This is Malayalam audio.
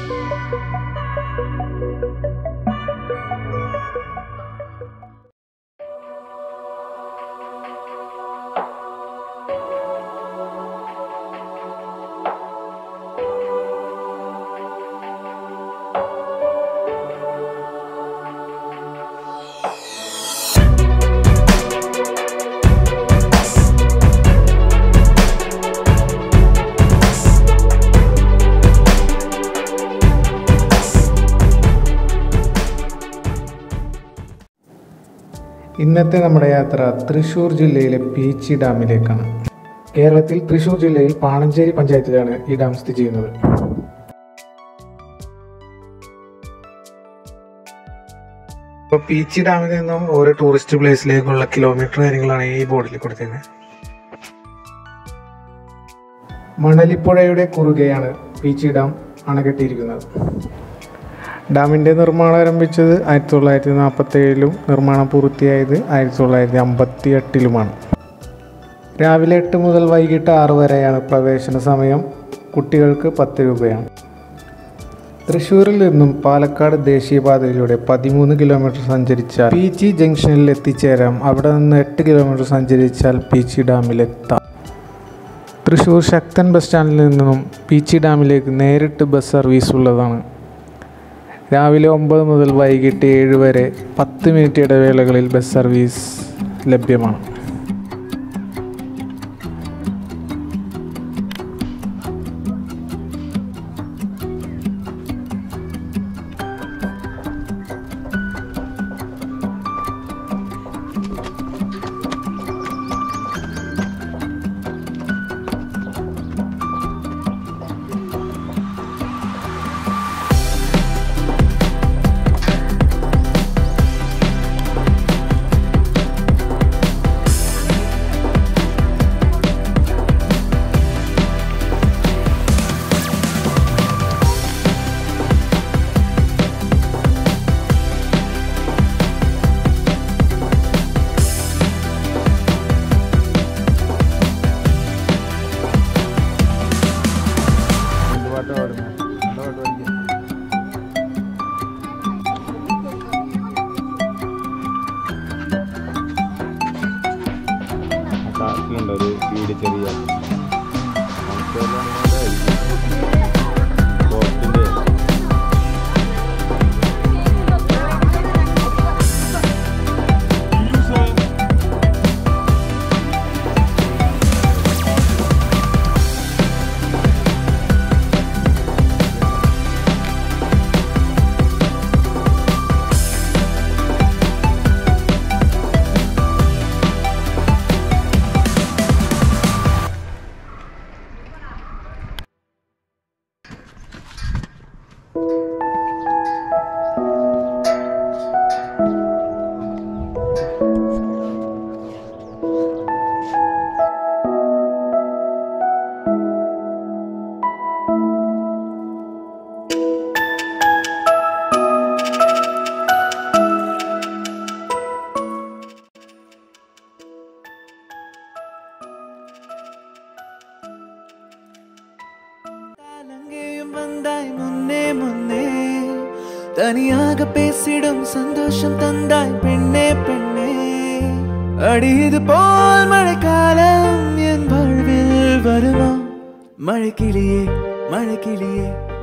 ഇന്നത്തെ നമ്മുടെ യാത്ര തൃശ്ശൂർ ജില്ലയിലെ പീച്ചി ഡാമിലേക്കാണ് കേരളത്തിൽ തൃശ്ശൂർ ജില്ലയിൽ പാണഞ്ചേരി പഞ്ചായത്തിലാണ് ഈ ഡാം സ്ഥിതി ചെയ്യുന്നത് ഇപ്പോൾ പീച്ചി ഡാമിൽ നിന്നും ഓരോ ടൂറിസ്റ്റ് പ്ലേസിലേക്കുള്ള കിലോമീറ്റർ കാര്യങ്ങളാണ് ഈ ബോർഡിൽ കൊടുത്തിരുന്നത് മണലിപ്പുഴയുടെ കുറുകെയാണ് പീച്ചി ഡാം അണകെട്ടിയിരിക്കുന്നത് ഡാമിൻ്റെ നിർമ്മാണം ആരംഭിച്ചത് ആയിരത്തി തൊള്ളായിരത്തി നാൽപ്പത്തി ഏഴിലും നിർമ്മാണം പൂർത്തിയായത് ആയിരത്തി തൊള്ളായിരത്തി അമ്പത്തി എട്ടിലുമാണ് രാവിലെ എട്ട് മുതൽ വൈകിട്ട് ആറ് വരെയാണ് പ്രവേശന സമയം കുട്ടികൾക്ക് പത്ത് രൂപയാണ് തൃശ്ശൂരിൽ നിന്നും പാലക്കാട് ദേശീയപാതയിലൂടെ പതിമൂന്ന് കിലോമീറ്റർ സഞ്ചരിച്ചാൽ പീച്ചി ജംഗ്ഷനിൽ എത്തിച്ചേരാം അവിടെ നിന്ന് എട്ട് കിലോമീറ്റർ സഞ്ചരിച്ചാൽ പീച്ചി ഡാമിലെത്താം തൃശ്ശൂർ ശക്തൻ ബസ് സ്റ്റാൻഡിൽ നിന്നും പീച്ചി ഡാമിലേക്ക് നേരിട്ട് ബസ് സർവീസ് ഉള്ളതാണ് രാവിലെ ഒമ്പത് മുതൽ വൈകിട്ട് ഏഴ് വരെ പത്ത് മിനിറ്റ് ഇടവേളകളിൽ ബസ് സർവീസ് ലഭ്യമാണ് കാട്ടിലുണ്ട് ഒരു വീട് ചെറിയ പോസ്റ്റിന്റെ அலங்கேயும் வந்தாய் முன்னே முன்னே தனியாக பேசிடும் சந்தோஷம் தந்தாய் பெண்ணே பெண்ணே அடியது போல் மழைக்காலம் என் வாழ்வில் வருமா மழைக்கிளியே மழைக்கிளியே